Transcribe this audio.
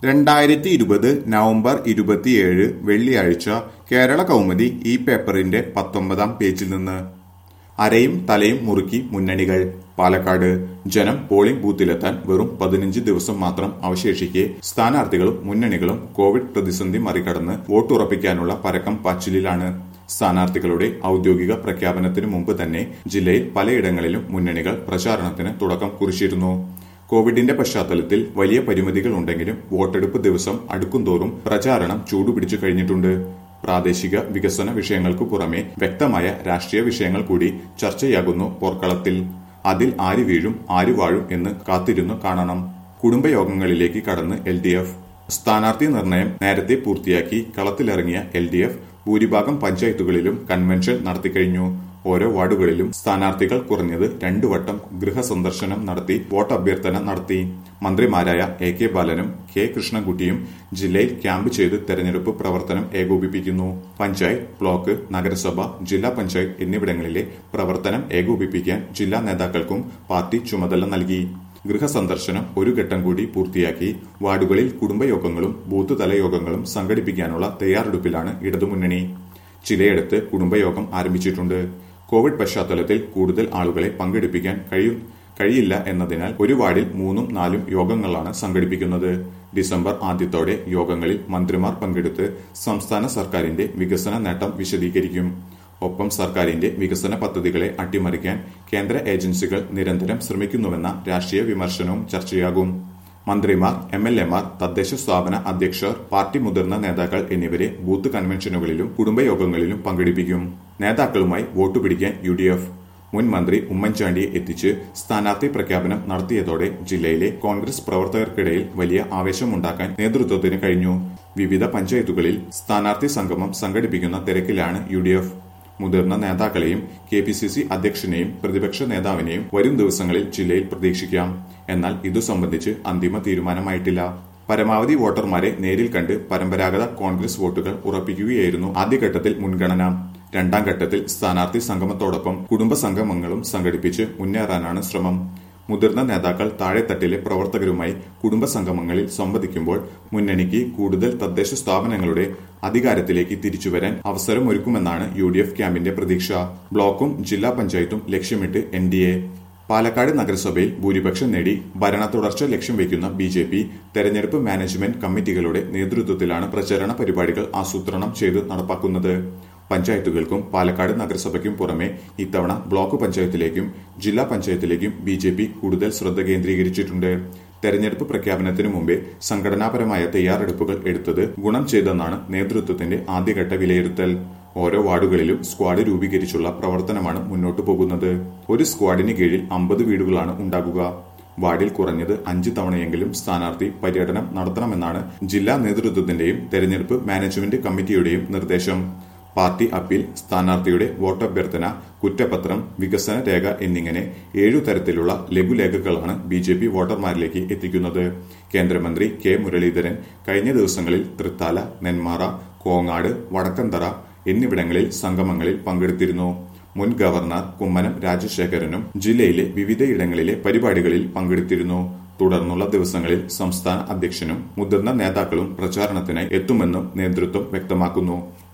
രണ്ടായിരത്തി ഇരുപത് നവംബർ ഇരുപത്തിയേഴ് വെള്ളിയാഴ്ച കേരള കൗമുദി ഈ പേപ്പറിന്റെ പത്തൊമ്പതാം പേജിൽ നിന്ന് അരയും തലയും മുറുക്കി മുന്നണികൾ പാലക്കാട് ജനം പോളിംഗ് ബൂത്തിലെത്താൻ വെറും പതിനഞ്ച് ദിവസം മാത്രം അവശേഷിക്കെ സ്ഥാനാർത്ഥികളും മുന്നണികളും കോവിഡ് പ്രതിസന്ധി മറികടന്ന് വോട്ടുറപ്പിക്കാനുള്ള പരക്കം പാച്ചിലിലാണ് സ്ഥാനാർത്ഥികളുടെ ഔദ്യോഗിക പ്രഖ്യാപനത്തിനു മുമ്പ് തന്നെ ജില്ലയിൽ പലയിടങ്ങളിലും മുന്നണികൾ പ്രചാരണത്തിന് തുടക്കം കുറിച്ചിരുന്നു കോവിഡിന്റെ പശ്ചാത്തലത്തിൽ വലിയ പരിമിതികൾ ഉണ്ടെങ്കിലും വോട്ടെടുപ്പ് ദിവസം അടുക്കുംതോറും പ്രചാരണം ചൂടുപിടിച്ചു കഴിഞ്ഞിട്ടുണ്ട് പ്രാദേശിക വികസന വിഷയങ്ങൾക്കു പുറമെ വ്യക്തമായ രാഷ്ട്രീയ വിഷയങ്ങൾ കൂടി ചർച്ചയാകുന്നു പോർക്കളത്തിൽ അതിൽ ആര് വീഴും ആര് വാഴും എന്ന് കാത്തിരുന്നു കാണണം കുടുംബയോഗങ്ങളിലേക്ക് കടന്ന് എൽ ഡി എഫ് സ്ഥാനാർത്ഥി നിർണയം നേരത്തെ പൂർത്തിയാക്കി കളത്തിലിറങ്ങിയ എൽ ഡി എഫ് ഭൂരിഭാഗം പഞ്ചായത്തുകളിലും കൺവെൻഷൻ നടത്തിക്കഴിഞ്ഞു ഓരോ വാർഡുകളിലും സ്ഥാനാർത്ഥികൾ കുറഞ്ഞത് രണ്ടു വട്ടം ഗൃഹസന്ദർശനം നടത്തി വോട്ടഭ്യർത്ഥന നടത്തി മന്ത്രിമാരായ എ കെ ബാലനും കെ കൃഷ്ണൻകുട്ടിയും ജില്ലയിൽ ക്യാമ്പ് ചെയ്ത് തെരഞ്ഞെടുപ്പ് പ്രവർത്തനം ഏകോപിപ്പിക്കുന്നു പഞ്ചായത്ത് ബ്ലോക്ക് നഗരസഭ ജില്ലാ പഞ്ചായത്ത് എന്നിവിടങ്ങളിലെ പ്രവർത്തനം ഏകോപിപ്പിക്കാൻ ജില്ലാ നേതാക്കൾക്കും പാർട്ടി ചുമതല നൽകി ഗൃഹസന്ദർശനം ഒരു ഘട്ടം കൂടി പൂർത്തിയാക്കി വാർഡുകളിൽ കുടുംബയോഗങ്ങളും ബൂത്ത് തല യോഗങ്ങളും സംഘടിപ്പിക്കാനുള്ള തയ്യാറെടുപ്പിലാണ് ഇടതുമുന്നണി ചിലയിടത്ത് കുടുംബയോഗം ആരംഭിച്ചിട്ടുണ്ട് കോവിഡ് പശ്ചാത്തലത്തിൽ കൂടുതൽ ആളുകളെ പങ്കെടുപ്പിക്കാൻ കഴിയും കഴിയില്ല എന്നതിനാൽ ഒരു വാർഡിൽ മൂന്നും നാലും യോഗങ്ങളാണ് സംഘടിപ്പിക്കുന്നത് ഡിസംബർ ആദ്യത്തോടെ യോഗങ്ങളിൽ മന്ത്രിമാർ പങ്കെടുത്ത് സംസ്ഥാന സർക്കാരിന്റെ വികസന നേട്ടം വിശദീകരിക്കും ഒപ്പം സർക്കാരിന്റെ വികസന പദ്ധതികളെ അട്ടിമറിക്കാൻ കേന്ദ്ര ഏജൻസികൾ നിരന്തരം ശ്രമിക്കുന്നുവെന്ന രാഷ്ട്രീയ വിമർശനവും ചർച്ചയാകും മന്ത്രിമാർ എം എൽ എമാർ തദ്ദേശ സ്ഥാപന അധ്യക്ഷർ പാർട്ടി മുതിർന്ന നേതാക്കൾ എന്നിവരെ ബൂത്ത് കൺവെൻഷനുകളിലും കുടുംബയോഗങ്ങളിലും പങ്കെടുപ്പിക്കും നേതാക്കളുമായി വോട്ട് പിടിക്കാൻ യു ഡി എഫ് മുൻ മന്ത്രി ഉമ്മൻചാണ്ടിയെ എത്തിച്ച് സ്ഥാനാർത്ഥി പ്രഖ്യാപനം നടത്തിയതോടെ ജില്ലയിലെ കോൺഗ്രസ് പ്രവർത്തകർക്കിടയിൽ വലിയ ആവേശമുണ്ടാക്കാൻ നേതൃത്വത്തിന് കഴിഞ്ഞു വിവിധ പഞ്ചായത്തുകളിൽ സ്ഥാനാർത്ഥി സംഗമം സംഘടിപ്പിക്കുന്ന തിരക്കിലാണ് യു ഡി എഫ് മുതിർന്ന നേതാക്കളെയും കെ പി സി സി അധ്യക്ഷനെയും പ്രതിപക്ഷ നേതാവിനെയും വരും ദിവസങ്ങളിൽ ജില്ലയിൽ പ്രതീക്ഷിക്കാം എന്നാൽ ഇതു സംബന്ധിച്ച് അന്തിമ തീരുമാനമായിട്ടില്ല പരമാവധി വോട്ടർമാരെ നേരിൽ കണ്ട് പരമ്പരാഗത കോൺഗ്രസ് വോട്ടുകൾ ഉറപ്പിക്കുകയായിരുന്നു ആദ്യഘട്ടത്തിൽ മുൻഗണന രണ്ടാം ഘട്ടത്തിൽ സ്ഥാനാർത്ഥി സംഗമത്തോടൊപ്പം കുടുംബ സംഗമങ്ങളും സംഘടിപ്പിച്ച് മുന്നേറാനാണ് ശ്രമം മുതിർന്ന നേതാക്കൾ താഴെത്തട്ടിലെ പ്രവർത്തകരുമായി കുടുംബ സംഗമങ്ങളിൽ സംവദിക്കുമ്പോൾ മുന്നണിക്ക് കൂടുതൽ തദ്ദേശ സ്ഥാപനങ്ങളുടെ അധികാരത്തിലേക്ക് തിരിച്ചുവരാൻ അവസരമൊരുക്കുമെന്നാണ് യു ഡി എഫ് ക്യാമ്പിന്റെ പ്രതീക്ഷ ബ്ലോക്കും ജില്ലാ പഞ്ചായത്തും ലക്ഷ്യമിട്ട് എൻ ഡി എ പാലക്കാട് നഗരസഭയിൽ ഭൂരിപക്ഷം നേടി ഭരണ തുടർച്ച ലക്ഷ്യം വയ്ക്കുന്ന ബി ജെ പി തെരഞ്ഞെടുപ്പ് മാനേജ്മെന്റ് കമ്മിറ്റികളുടെ നേതൃത്വത്തിലാണ് പ്രചരണ പരിപാടികൾ ആസൂത്രണം ചെയ്ത് നടപ്പാക്കുന്നത് പഞ്ചായത്തുകൾക്കും പാലക്കാട് നഗരസഭയ്ക്കും പുറമെ ഇത്തവണ ബ്ലോക്ക് പഞ്ചായത്തിലേക്കും ജില്ലാ പഞ്ചായത്തിലേക്കും ബി ജെ പി കൂടുതൽ ശ്രദ്ധ കേന്ദ്രീകരിച്ചിട്ടുണ്ട് തെരഞ്ഞെടുപ്പ് പ്രഖ്യാപനത്തിനു മുമ്പേ സംഘടനാപരമായ തയ്യാറെടുപ്പുകൾ എടുത്തത് ഗുണം ചെയ്തെന്നാണ് നേതൃത്വത്തിന്റെ ആദ്യഘട്ട വിലയിരുത്തൽ ഓരോ വാർഡുകളിലും സ്ക്വാഡ് രൂപീകരിച്ചുള്ള പ്രവർത്തനമാണ് മുന്നോട്ടു പോകുന്നത് ഒരു സ്ക്വാഡിന് കീഴിൽ അമ്പത് വീടുകളാണ് ഉണ്ടാകുക വാർഡിൽ കുറഞ്ഞത് അഞ്ച് തവണയെങ്കിലും സ്ഥാനാർത്ഥി പര്യടനം നടത്തണമെന്നാണ് ജില്ലാ നേതൃത്വത്തിന്റെയും തെരഞ്ഞെടുപ്പ് മാനേജ്മെന്റ് കമ്മിറ്റിയുടെയും നിർദ്ദേശം പാർട്ടി അപ്പീൽ സ്ഥാനാർത്ഥിയുടെ വോട്ടഭ്യർത്ഥന കുറ്റപത്രം വികസന രേഖ എന്നിങ്ങനെ ഏഴു തരത്തിലുള്ള ലഘുലേഖകളാണ് ബി ജെ പി വോട്ടർമാരിലേക്ക് എത്തിക്കുന്നത് കേന്ദ്രമന്ത്രി കെ മുരളീധരൻ കഴിഞ്ഞ ദിവസങ്ങളിൽ തൃത്താല നെന്മാറ കോങ്ങാട് വടക്കന്തറ എന്നിവിടങ്ങളിൽ സംഗമങ്ങളിൽ പങ്കെടുത്തിരുന്നു മുൻ ഗവർണർ കുമ്മനം രാജശേഖരനും ജില്ലയിലെ വിവിധയിടങ്ങളിലെ പരിപാടികളിൽ പങ്കെടുത്തിരുന്നു തുടർന്നുള്ള ദിവസങ്ങളിൽ സംസ്ഥാന അധ്യക്ഷനും മുതിർന്ന നേതാക്കളും പ്രചാരണത്തിനായി എത്തുമെന്നും നേതൃത്വം വ്യക്തമാക്കുന്നു